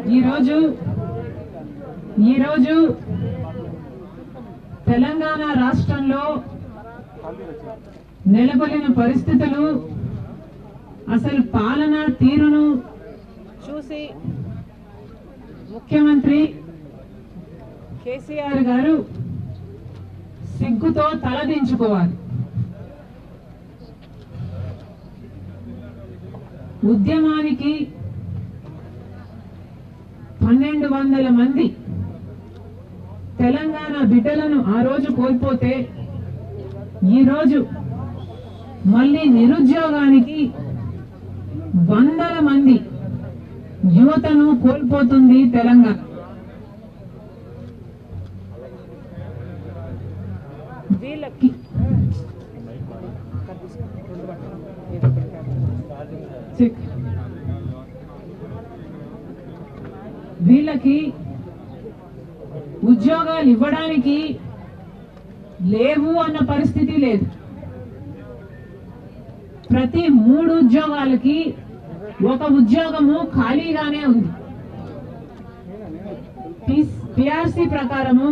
ఈరోజు ఈరోజు తెలంగాణ రాష్ట్రంలో నెలకొల్లిన పరిస్థితులు అసలు పాలనా తీరును చూసి ముఖ్యమంత్రి కేసీఆర్ గారు సిగ్గుతో తలదించుకోవాలి ఉద్యమానికి పన్నెండు వందల మంది తెలంగాణ బిడ్డలను ఆ రోజు కోల్పోతే ఈ రోజు మళ్ళీ నిరుద్యోగానికి వందల మంది యువతను కోల్పోతుంది తెలంగాణ వీళ్ళకి చెక్. వీళ్ళకి ఉద్యోగాలు ఇవ్వడానికి లేవు అన్న పరిస్థితి లేదు ప్రతి మూడు ఉద్యోగాలకి ఒక ఉద్యోగము ఖాళీగానే ఉంది పిఆర్సి ప్రకారము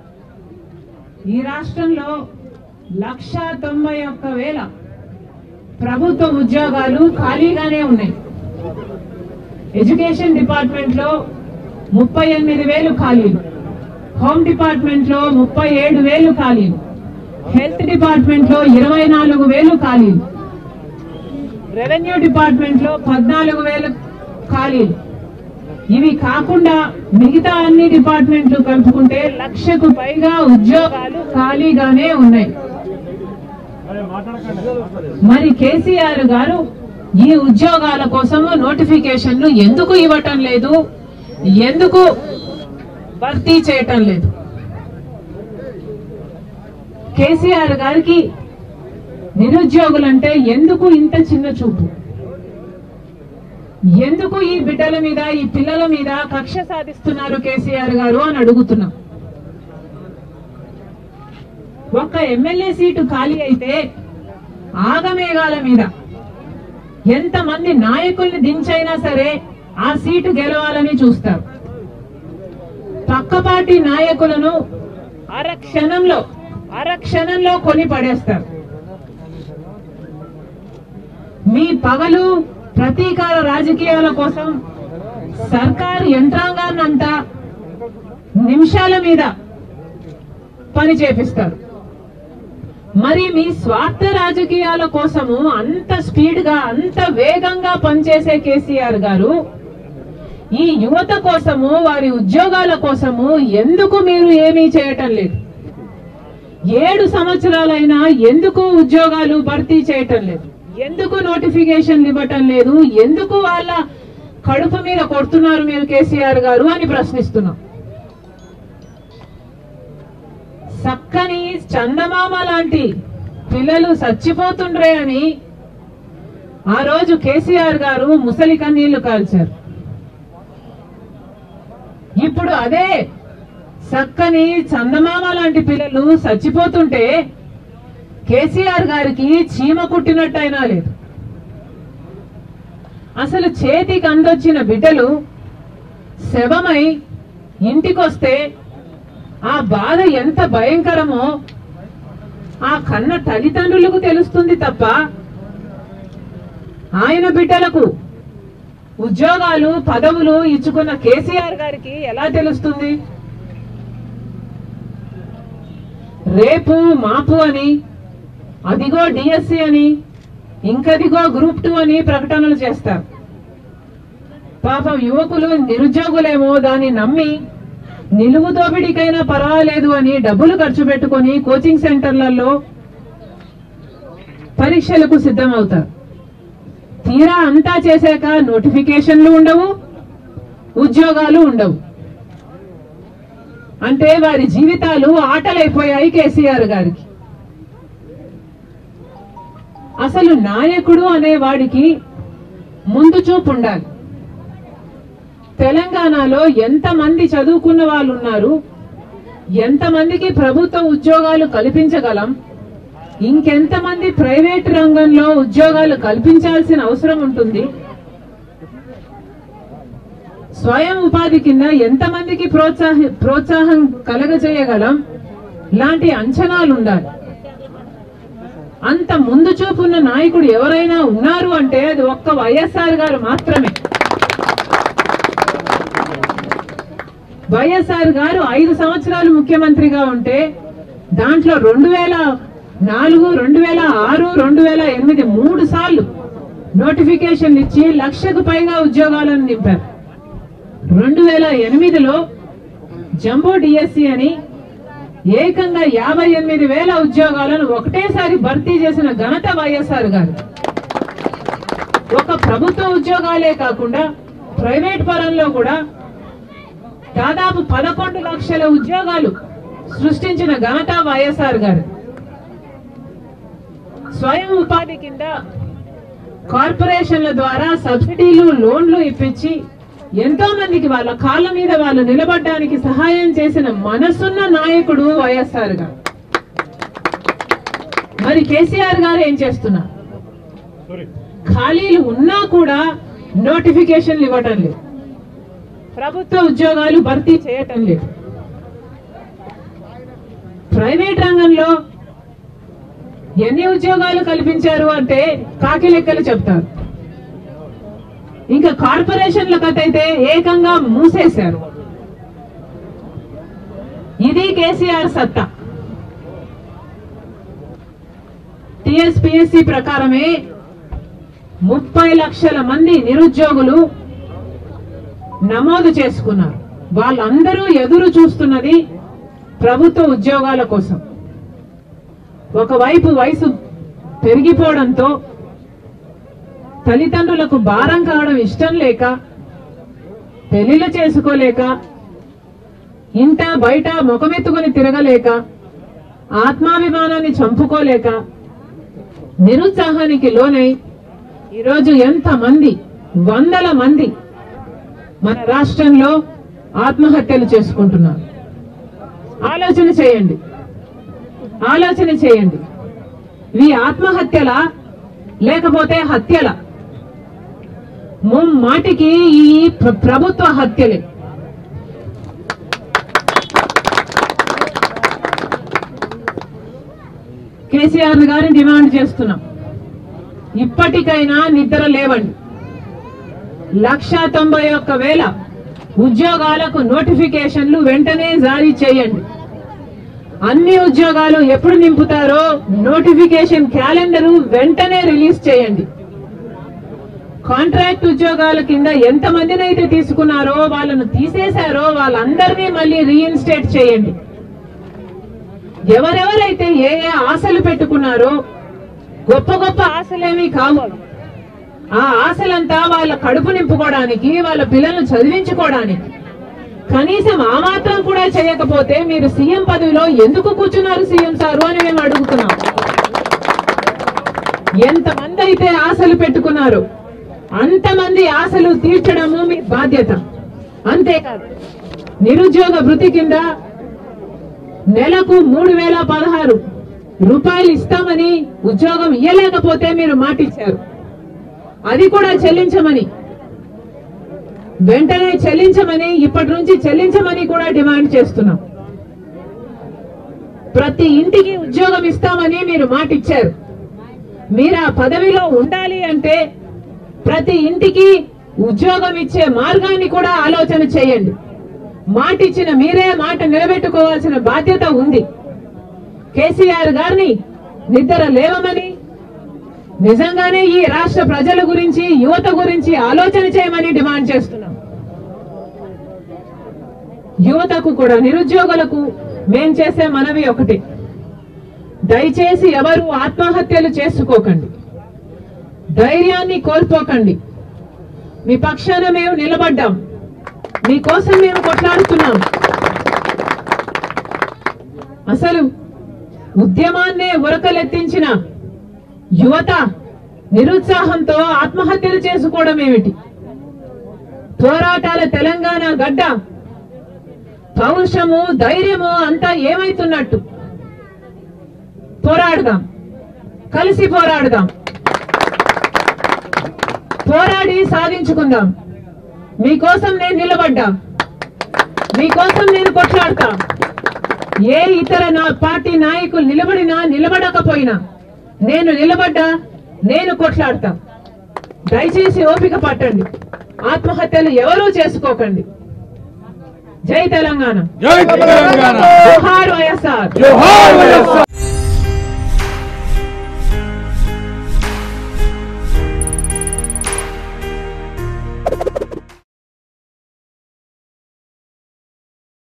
ఈ రాష్ట్రంలో లక్ష తొంభై ఒక్క వేల ప్రభుత్వ ఉద్యోగాలు ఖాళీగానే ఉన్నాయి ఎడ్యుకేషన్ డిపార్ట్మెంట్ లో ముప్పై ఎనిమిది వేలు ఖాళీలు హోమ్ డిపార్ట్మెంట్ లో ముప్పై ఏడు వేలు ఖాళీలు హెల్త్ డిపార్ట్మెంట్ లో ఇరవై నాలుగు వేలు ఖాళీలు రెవెన్యూ డిపార్ట్మెంట్ లో పద్నాలుగు వేలు ఖాళీలు ఇవి కాకుండా మిగతా అన్ని డిపార్ట్మెంట్లు కలుపుకుంటే లక్షకు పైగా ఉద్యోగాలు ఖాళీగానే ఉన్నాయి మరి కేసీఆర్ గారు ఈ ఉద్యోగాల కోసము నోటిఫికేషన్లు ఎందుకు ఇవ్వటం లేదు ఎందుకు భర్తీ చేయటం లేదు కేసీఆర్ గారికి నిరుద్యోగులంటే ఎందుకు ఇంత చిన్న చూపు ఎందుకు ఈ బిడ్డల మీద ఈ పిల్లల మీద కక్ష సాధిస్తున్నారు కేసీఆర్ గారు అని అడుగుతున్నాం ఒక్క ఎమ్మెల్యే సీటు ఖాళీ అయితే ఆగమేఘాల మీద ఎంతమంది నాయకుల్ని దించైనా సరే ఆ సీటు గెలవాలని చూస్తారు పక్కపాటి నాయకులను అర క్షణంలో అర క్షణంలో కొని పడేస్తారు మీ పగలు ప్రతీకార రాజకీయాల కోసం సర్కారు యంత్రాంగాన్నంతా నిమిషాల మీద పని చేపిస్తారు మరి మీ స్వార్థ రాజకీయాల కోసము అంత స్పీడ్ గా అంత వేగంగా పనిచేసే కేసీఆర్ గారు ఈ యువత కోసము వారి ఉద్యోగాల కోసము ఎందుకు మీరు ఏమీ చేయటం లేదు ఏడు సంవత్సరాలైనా ఎందుకు ఉద్యోగాలు భర్తీ చేయటం లేదు ఎందుకు నోటిఫికేషన్లు ఇవ్వటం లేదు ఎందుకు వాళ్ళ కడుపు మీద కొడుతున్నారు మీరు కేసీఆర్ గారు అని ప్రశ్నిస్తున్నాం చక్కని చందమామ లాంటి పిల్లలు చచ్చిపోతుండ్రే అని ఆ రోజు కేసీఆర్ గారు ముసలి కన్నీళ్లు కాల్చారు ఇప్పుడు అదే చక్కని చందమామ లాంటి పిల్లలు చచ్చిపోతుంటే కేసీఆర్ గారికి చీమ కుట్టినట్టయినా లేదు అసలు చేతికి అందొచ్చిన బిడ్డలు శవమై ఇంటికొస్తే ఆ బాధ ఎంత భయంకరమో ఆ కన్న తల్లిదండ్రులకు తెలుస్తుంది తప్ప ఆయన బిడ్డలకు ఉద్యోగాలు పదవులు ఇచ్చుకున్న కేసీఆర్ గారికి ఎలా తెలుస్తుంది రేపు మాపు అని అదిగో డిఎస్సి అని ఇంకదిగో గ్రూప్ టూ అని ప్రకటనలు చేస్తారు పాపం యువకులు నిరుద్యోగులేమో దాన్ని నమ్మి నిలువు దోపిడీకైనా పర్వాలేదు అని డబ్బులు ఖర్చు పెట్టుకొని కోచింగ్ సెంటర్లలో పరీక్షలకు సిద్ధమవుతారు తీరా అంతా చేశాక నోటిఫికేషన్లు ఉండవు ఉద్యోగాలు ఉండవు అంటే వారి జీవితాలు ఆటలైపోయాయి కేసీఆర్ గారికి అసలు నాయకుడు అనే వాడికి ముందు చూపు ఉండాలి తెలంగాణలో ఎంతమంది చదువుకున్న వాళ్ళు ఉన్నారు ఎంతమందికి ప్రభుత్వ ఉద్యోగాలు కల్పించగలం ఇంకెంతమంది ప్రైవేట్ రంగంలో ఉద్యోగాలు కల్పించాల్సిన అవసరం ఉంటుంది స్వయం ఉపాధి కింద ఎంతమందికి ప్రోత్సాహ ప్రోత్సాహం కలగజేయగలం లాంటి అంచనాలు ఉండాలి అంత ముందు చూపున్న నాయకుడు ఎవరైనా ఉన్నారు అంటే అది ఒక్క వైఎస్ఆర్ గారు మాత్రమే వైఎస్ఆర్ గారు ఐదు సంవత్సరాలు ముఖ్యమంత్రిగా ఉంటే దాంట్లో రెండు వేల నాలుగు రెండు వేల ఆరు రెండు వేల ఎనిమిది మూడు సార్లు నోటిఫికేషన్ ఇచ్చి లక్షకు పైగా ఉద్యోగాలను నింపారు రెండు వేల ఎనిమిదిలో జంబో డిఎస్సి అని ఏకంగా యాభై ఎనిమిది వేల ఉద్యోగాలను ఒకటేసారి భర్తీ చేసిన ఘనత వైఎస్ఆర్ గారు ఒక ప్రభుత్వ ఉద్యోగాలే కాకుండా ప్రైవేట్ పరంలో కూడా దాదాపు పదకొండు లక్షల ఉద్యోగాలు సృష్టించిన ఘనత వైఎస్ఆర్ గారు స్వయం ఉపాధి కింద కార్పొరేషన్ల ద్వారా సబ్సిడీలు లోన్లు ఇప్పించి ఎంతో మందికి వాళ్ళ కాళ్ళ మీద వాళ్ళు నిలబడడానికి సహాయం చేసిన మనసున్న నాయకుడు వైఎస్ఆర్ గారు మరి కేసీఆర్ గారు ఏం చేస్తున్నారు ఖాళీలు ఉన్నా కూడా నోటిఫికేషన్లు ఇవ్వటం లేదు ప్రభుత్వ ఉద్యోగాలు భర్తీ చేయటం లేదు ప్రైవేట్ రంగంలో ఎన్ని ఉద్యోగాలు కల్పించారు అంటే కాకి లెక్కలు చెప్తారు ఇంకా కార్పొరేషన్ల కథ అయితే ఏకంగా మూసేశారు ఇది కేసీఆర్ సత్తా టిఎస్పిఎస్సి ప్రకారమే ముప్పై లక్షల మంది నిరుద్యోగులు నమోదు చేసుకున్నారు వాళ్ళందరూ ఎదురు చూస్తున్నది ప్రభుత్వ ఉద్యోగాల కోసం ఒకవైపు వయసు పెరిగిపోవడంతో తల్లిదండ్రులకు భారం కావడం ఇష్టం లేక పెళ్లిళ్ళు చేసుకోలేక ఇంట బయట ముఖమెత్తుకుని తిరగలేక ఆత్మాభిమానాన్ని చంపుకోలేక నిరుత్సాహానికి లోనై ఈరోజు ఎంతమంది వందల మంది మన రాష్ట్రంలో ఆత్మహత్యలు చేసుకుంటున్నారు ఆలోచన చేయండి ఆలోచన చేయండి ఇవి ఆత్మహత్యల లేకపోతే హత్యల మాటికి ఈ ప్ర- ప్రభుత్వ హత్యలే కేసీఆర్ గారిని డిమాండ్ చేస్తున్నాం ఇప్పటికైనా నిద్ర లేవండి లక్ష తొంభై ఒక్క వేల ఉద్యోగాలకు నోటిఫికేషన్లు వెంటనే జారీ చేయండి అన్ని ఉద్యోగాలు ఎప్పుడు నింపుతారో నోటిఫికేషన్ క్యాలెండర్ వెంటనే రిలీజ్ చేయండి కాంట్రాక్ట్ ఉద్యోగాల కింద ఎంత మందిని అయితే తీసుకున్నారో వాళ్ళను తీసేశారో వాళ్ళందరినీ మళ్ళీ రీఇన్స్టేట్ చేయండి ఎవరెవరైతే ఏ ఏ ఆశలు పెట్టుకున్నారో గొప్ప గొప్ప ఆశలేమీ కావు ఆ ఆశలంతా వాళ్ళ కడుపు నింపుకోవడానికి వాళ్ళ పిల్లల్ని చదివించుకోవడానికి కనీసం ఆ మాత్రం కూడా చేయకపోతే మీరు సీఎం పదవిలో ఎందుకు కూర్చున్నారు సీఎం సారు అని మేము అడుగుతున్నాం ఎంతమంది అయితే ఆశలు పెట్టుకున్నారు అంతమంది ఆశలు తీర్చడము మీ బాధ్యత అంతేకాదు నిరుద్యోగ వృత్తి కింద నెలకు మూడు వేల పదహారు రూపాయలు ఇస్తామని ఉద్యోగం ఇయ్యలేకపోతే మీరు మాటిచ్చారు అది కూడా చెల్లించమని వెంటనే చెల్లించమని ఇప్పటి నుంచి చెల్లించమని కూడా డిమాండ్ చేస్తున్నాం ప్రతి ఇంటికి ఉద్యోగం ఇస్తామని మీరు మాట ఇచ్చారు మీరు ఆ పదవిలో ఉండాలి అంటే ప్రతి ఇంటికి ఉద్యోగం ఇచ్చే మార్గాన్ని కూడా ఆలోచన చేయండి మాట ఇచ్చిన మీరే మాట నిలబెట్టుకోవాల్సిన బాధ్యత ఉంది కేసీఆర్ గారిని నిద్ర లేవమని నిజంగానే ఈ రాష్ట్ర ప్రజల గురించి యువత గురించి ఆలోచన చేయమని డిమాండ్ చేస్తున్నాం యువతకు కూడా నిరుద్యోగులకు మేం చేసే మనవి ఒకటి దయచేసి ఎవరు ఆత్మహత్యలు చేసుకోకండి ధైర్యాన్ని కోల్పోకండి మీ పక్షాన మేము నిలబడ్డాం మీకోసం మేము కొట్లాడుతున్నాం అసలు ఉద్యమాన్నే ఉరకలెత్తించిన యువత నిరుత్సాహంతో ఆత్మహత్యలు చేసుకోవడం ఏమిటి పోరాటాల తెలంగాణ గడ్డ పౌరుషము ధైర్యము అంతా ఏమైతున్నట్టు పోరాడదాం కలిసి పోరాడదాం పోరాడి సాధించుకుందాం మీకోసం నేను నిలబడ్డా మీకోసం నేను కొట్లాడతా ఏ ఇతర నా పార్టీ నాయకులు నిలబడినా నిలబడకపోయినా నేను నిలబడ్డా నేను కొట్లాడతా దయచేసి ఓపిక పట్టండి ఆత్మహత్యలు ఎవరూ చేసుకోకండి జై తెలంగాణ జై తెలంగాణ జోహార్ వైఎస్ఆర్ జోహార్ వైఎస్ఆర్